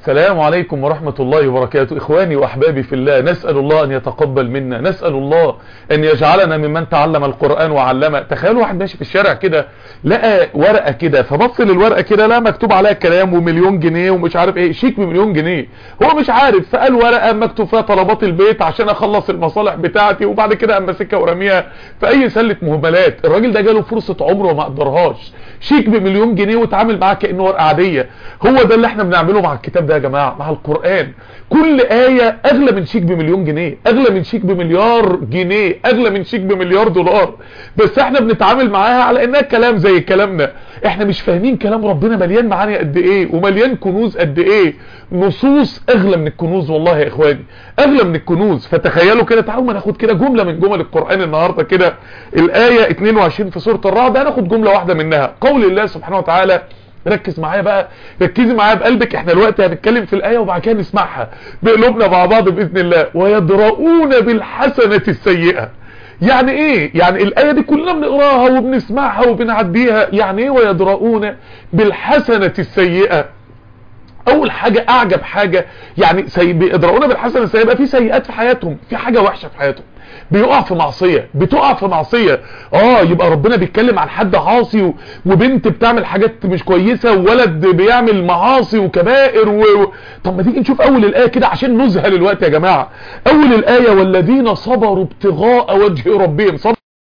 السلام عليكم ورحمة الله وبركاته إخواني وأحبابي في الله نسأل الله أن يتقبل منا نسأل الله أن يجعلنا ممن تعلم القرآن وعلمه تخيلوا واحد ماشي في الشارع كده لقى ورقة كده فبص للورقة كده لا مكتوب عليها كلام ومليون جنيه ومش عارف ايه شيك بمليون جنيه هو مش عارف فقال ورقة مكتوب فيها طلبات البيت عشان اخلص المصالح بتاعتي وبعد كده اما ماسكها ورميها في اي سلة مهملات الراجل ده جاله فرصة عمره وما قدرهاش شيك بمليون جنيه واتعامل معاه كأنه ورقة عادية هو ده اللي احنا بنعمله مع الكتاب ده يا جماعة مع القرآن كل آية اغلى من شيك بمليون جنيه اغلى من شيك بمليار جنيه اغلى من شيك بمليار دولار بس احنا بنتعامل معاها على انها كلام زي كلامنا احنا مش فاهمين كلام ربنا مليان معاني قد ايه ومليان كنوز قد ايه نصوص اغلى من الكنوز والله يا اخواني اغلى من الكنوز فتخيلوا كده تعالوا ما ناخد كده جملة من جمل القرآن النهاردة كده الآية 22 في سورة الرعد هناخد جملة واحدة منها قول الله سبحانه وتعالى ركز معايا بقى ركزي معايا بقلبك احنا دلوقتي هنتكلم في الآية وبعد كده نسمعها بقلوبنا مع بعض بإذن الله ويدرؤون بالحسنة السيئة يعني ايه يعني الآية دي كلنا بنقراها وبنسمعها وبنعديها يعني ايه ويدرؤون بالحسنة السيئة اول حاجة اعجب حاجة يعني سي... بيدرؤون بالحسنة السيئة يبقى في سيئات في حياتهم في حاجة وحشة في حياتهم بيقع في معصية بتقع في معصية اه يبقى ربنا بيتكلم عن حد عاصي و... وبنت بتعمل حاجات مش كويسة وولد بيعمل معاصي وكبائر و... طب ما تيجي نشوف اول الاية كده عشان نذهل الوقت يا جماعة اول الاية والذين صبروا ابتغاء وجه ربهم صبر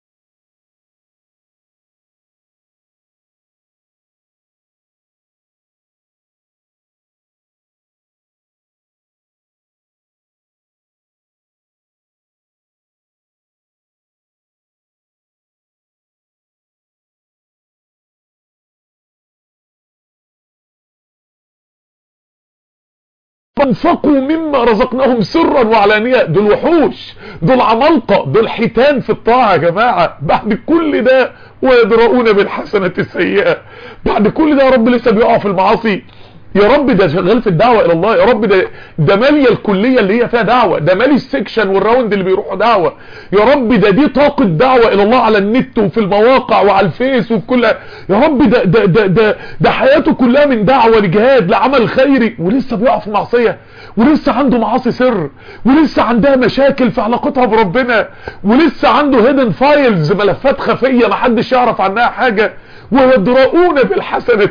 انفقوا مما رزقناهم سرا وعلانية دول وحوش دول عمالقة دول حيتان في الطاعة يا جماعة بعد كل ده ويدرؤون بالحسنة السيئة بعد كل ده يا رب لسه بيقع في المعاصي يا رب ده شغال في الدعوة الى الله يا رب ده ده مالية الكلية اللي هي فيها دعوة ده مالي السكشن والراوند اللي بيروحوا دعوة يا رب ده دي طاقة دعوة الى الله على النت وفي المواقع وعلى الفيس وفي كل يا رب ده ده ده ده, ده حياته كلها من دعوة لجهاد لعمل خيري ولسه بيقع في معصية ولسه عنده معاصي سر ولسه عندها مشاكل في علاقتها بربنا ولسه عنده هيدن فايلز ملفات خفية محدش يعرف عنها حاجة ويدرؤون بالحسنة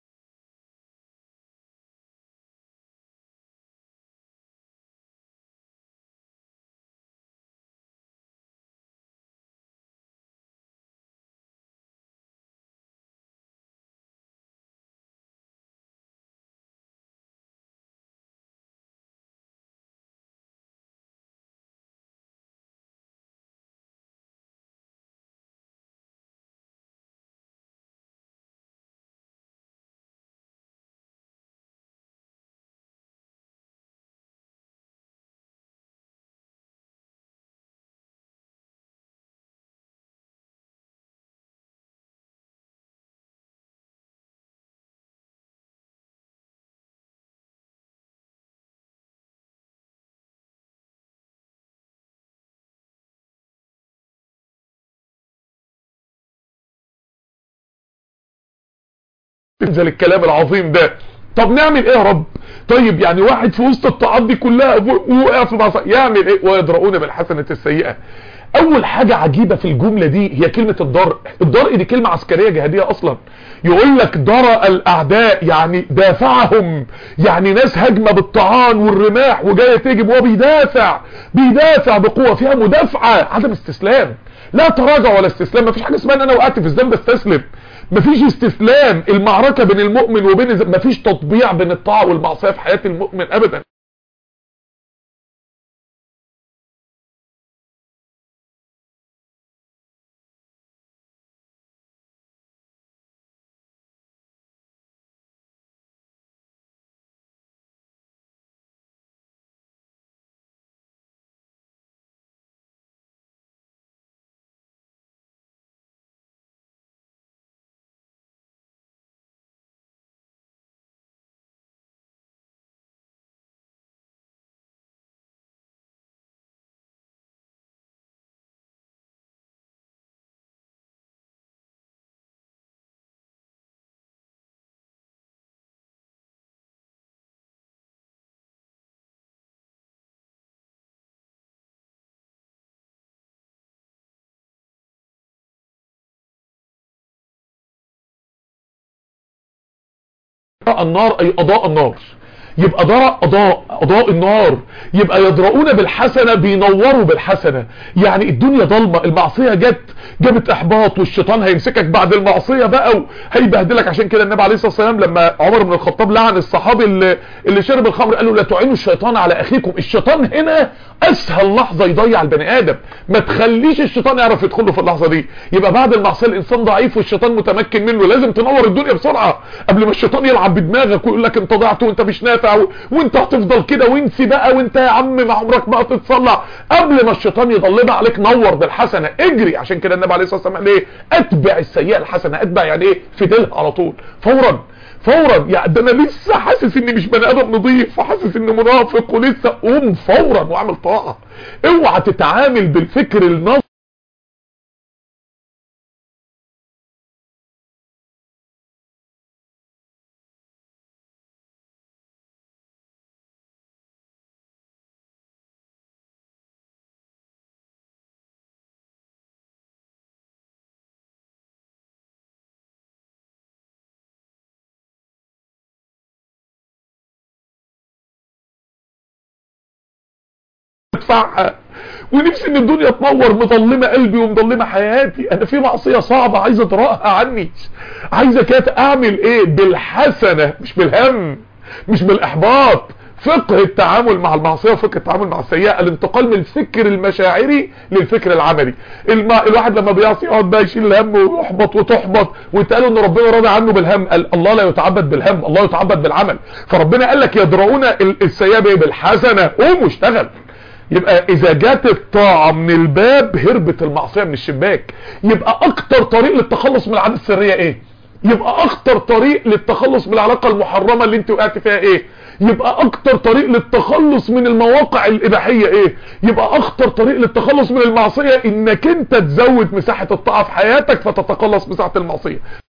تنزل الكلام العظيم ده طب نعمل ايه يا رب طيب يعني واحد في وسط الطاعات دي كلها وقع في معصيه يعمل ايه ويدرؤون بالحسنه السيئه اول حاجة عجيبة في الجملة دي هي كلمة الضرء الضرء دي كلمة عسكرية جهادية اصلا يقول لك درأ الاعداء يعني دافعهم يعني ناس هجمة بالطعان والرماح وجاية تهجم وهو بيدافع بيدافع بقوة فيها مدافعة عدم استسلام لا تراجع ولا استسلام مفيش حاجة اسمها ان انا وقعت في الذنب استسلم مفيش استسلام المعركة بين المؤمن وبين مفيش تطبيع بين الطاعة والمعصية في حياة المؤمن ابدا اطفأ النار اي اضاء النار يبقى ضرأ اضاء اضاء النار يبقى يضرؤون بالحسنة بينوروا بالحسنة يعني الدنيا ضلمة المعصية جت جابت احباط والشيطان هيمسكك بعد المعصية بقى وهيبهدلك عشان كده النبي عليه الصلاة والسلام لما عمر بن الخطاب لعن الصحابي اللي, اللي شرب الخمر قال له لا تعينوا الشيطان على اخيكم الشيطان هنا اسهل لحظة يضيع البني ادم ما تخليش الشيطان يعرف يدخله في اللحظة دي يبقى بعد المعصية الانسان ضعيف والشيطان متمكن منه لازم تنور الدنيا بسرعة قبل ما الشيطان يلعب بدماغك ويقول لك انت ضعت وانت مش نافع و... وانت هتفضل كده وانسي بقى وانت يا عم ما عمرك ما هتتصلع قبل ما الشيطان يضلمها عليك نور بالحسنة اجري عشان كده النبي عليه الصلاة والسلام قال ايه اتبع السيئة الحسنة اتبع يعني ايه فدلها على طول فورا فورا يعني ده انا لسه حاسس اني مش بني ادم نظيف وحاسس اني منافق ولسه قوم فورا واعمل طاعه اوعى تتعامل بالفكر النظري ادفعها ونفسي ان الدنيا تنور مظلمه قلبي ومظلمه حياتي انا في معصيه صعبه عايز اطرقها عني عايزه كده اعمل ايه بالحسنه مش بالهم مش بالاحباط فقه التعامل مع المعصيه وفقه التعامل مع السيئه الانتقال من الفكر المشاعري للفكر العملي الم... الواحد لما بيعصي يقعد بقى يشيل الهم ويحبط وتحبط ويتقال ان ربنا راضي عنه بالهم قال الله لا يتعبد بالهم الله يتعبد بالعمل فربنا قال لك يدرؤون السيئه بالحسنه قوم واشتغل يبقى اذا جات الطاعة من الباب هربت المعصية من الشباك يبقى اكتر طريق للتخلص من العادة السرية ايه يبقى اكتر طريق للتخلص من العلاقة المحرمة اللي انت وقعت فيها ايه يبقى اكتر طريق للتخلص من المواقع الاباحية ايه يبقى اكتر طريق للتخلص من المعصية انك انت تزود مساحة الطاعة في حياتك فتتقلص مساحة المعصية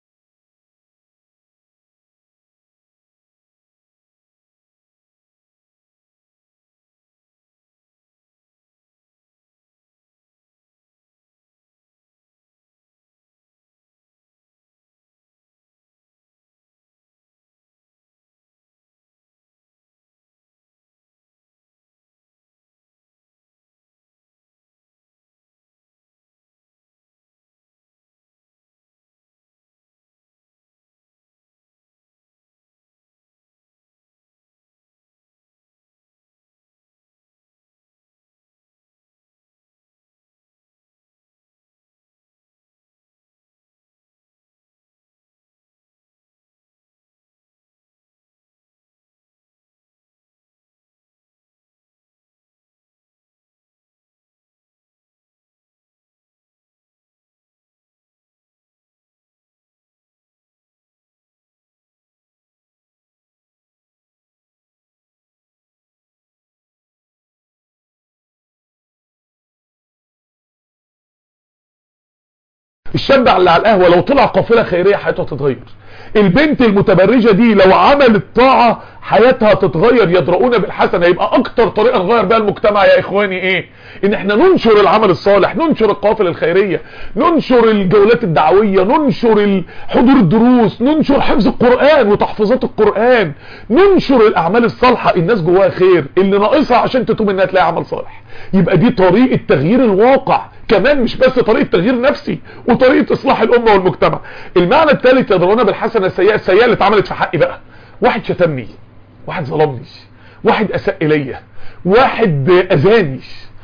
الشاب اللي على القهوة لو طلع قافلة خيرية حياته هتتغير البنت المتبرجة دي لو عملت طاعة حياتها تتغير يدرؤون بالحسنة يبقى اكتر طريقة نغير بها المجتمع يا اخواني ايه ان احنا ننشر العمل الصالح ننشر القوافل الخيرية ننشر الجولات الدعوية ننشر حضور الدروس ننشر حفظ القرآن وتحفظات القرآن ننشر الاعمال الصالحة الناس جواها خير اللي ناقصها عشان تتوب انها تلاقي عمل صالح يبقى دي طريقة تغيير الواقع كمان مش بس طريقة تغيير نفسي وطريقة اصلاح الامة والمجتمع المعنى الثالث يدرون بالحسنة السيئة السيئة اللي اتعملت في حقي بقى واحد شتمني واحد ظلمني واحد اساء الي واحد اذاني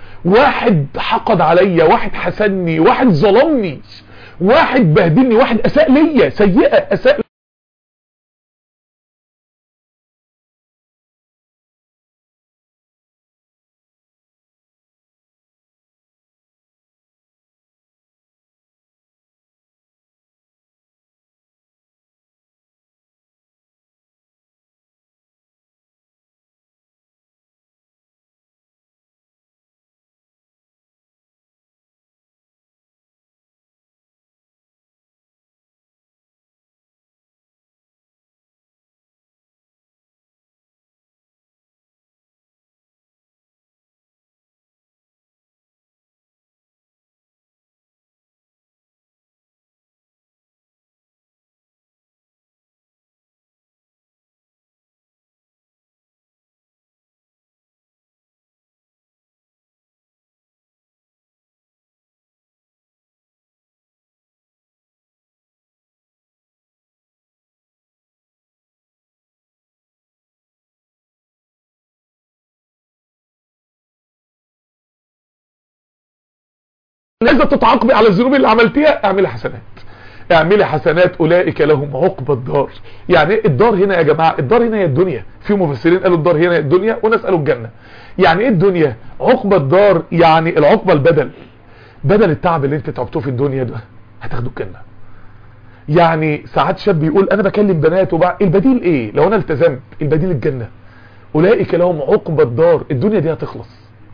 واحد حقد عليا واحد حسني واحد ظلمني واحد بهدلني واحد اساء ليا سيئة اساء لازم تتعاقبي على الذنوب اللي عملتيها اعملي حسنات اعملي حسنات اولئك لهم عقبى الدار يعني ايه الدار هنا يا جماعه الدار هنا هي الدنيا في مفسرين قالوا الدار هنا هي الدنيا وناس قالوا الجنه يعني ايه الدنيا عقبى الدار يعني العقبى البدل بدل التعب اللي انت تعبتوه في الدنيا ده هتاخدوا الجنه يعني ساعات شاب يقول انا بكلم بنات وبع... البديل ايه لو انا التزمت البديل الجنه اولئك لهم عقبى الدار الدنيا دي هتخلص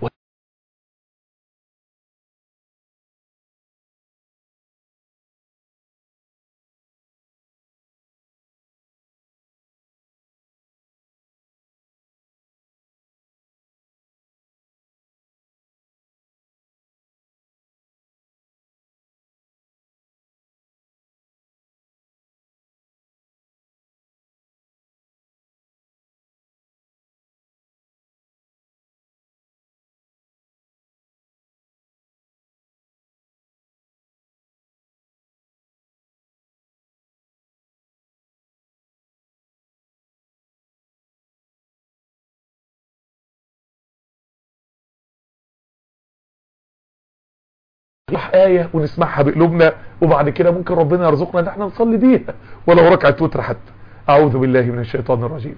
نصلح آية ونسمعها بقلوبنا وبعد كده ممكن ربنا يرزقنا ان احنا نصلي بيها ولو ركعة وتر حتى اعوذ بالله من الشيطان الرجيم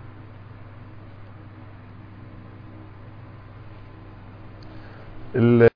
ال